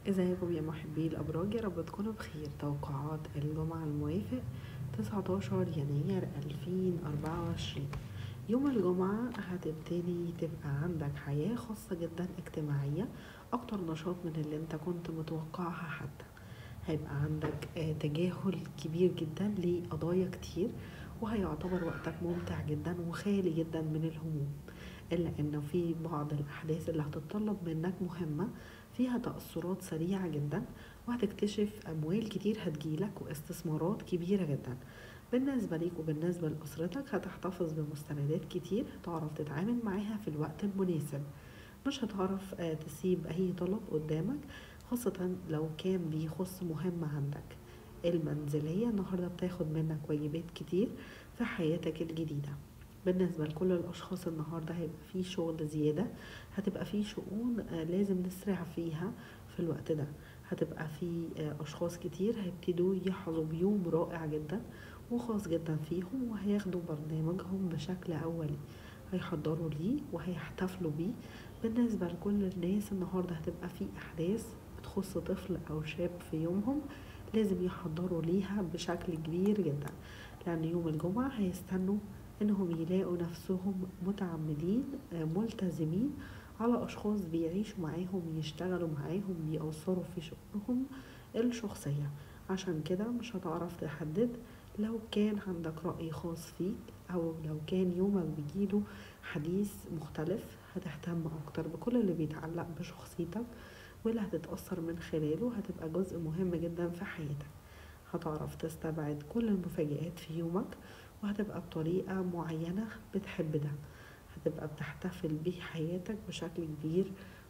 ازيكم يا محبي الأبراج يا رب تكونوا بخير توقعات الجمعة الموافق 19 يناير 2024 يوم الجمعة هتبتدي تبقى عندك حياة خاصة جدا اجتماعية أكتر نشاط من اللي انت كنت متوقعها حتى هيبقى عندك آه، تجاهل كبير جدا لقضايا كتير وهيعتبر وقتك ممتع جدا وخالي جدا من الهموم إلا إنه في بعض الأحداث اللي هتتطلب منك مهمة فيها تأثرات سريعة جدا وهتكتشف أموال كتير هتجيلك واستثمارات كبيرة جدا بالنسبة ليك وبالنسبة لأسرتك هتحتفظ بمستندات كتير تعرف تتعامل معاها في الوقت المناسب مش هتعرف آه، تسيب أي طلب قدامك خاصة لو كان بيخص مهمة عندك المنزلية النهاردة بتاخد منك واجبات كتير في حياتك الجديدة بالنسبة لكل الأشخاص النهاردة هيبقى في شغل زيادة هتبقى في شؤون آه، لازم نسرع فيها في الوقت ده هتبقى في آه، أشخاص كتير هيبتدوا يحظوا بيوم رائع جدا وخاص جدا فيهم وهياخدوا برنامجهم بشكل أولي هيحضروا ليه وهيحتفلوا بيه بالنسبة لكل الناس النهاردة هتبقى في أحداث بتخص طفل أو شاب في يومهم لازم يحضروا ليها بشكل كبير جدا لأن يوم الجمعة هيستنوا انهم يلاقوا نفسهم متعمدين آه، ملتزمين على اشخاص بيعيشوا معاهم يشتغلوا معاهم بيأثروا في شؤونهم الشخصية عشان كده مش هتعرف تحدد لو كان عندك رأي خاص فيك او لو كان يومك بيجيله حديث مختلف هتهتم اكتر بكل اللي بيتعلق بشخصيتك واللي هتتأثر من خلاله هتبقى جزء مهم جدا في حياتك هتعرف تستبعد كل المفاجآت في يومك وهتبقى بطريقة معينة بتحب ده هتبقى بتحتفل بحياتك بشكل كبير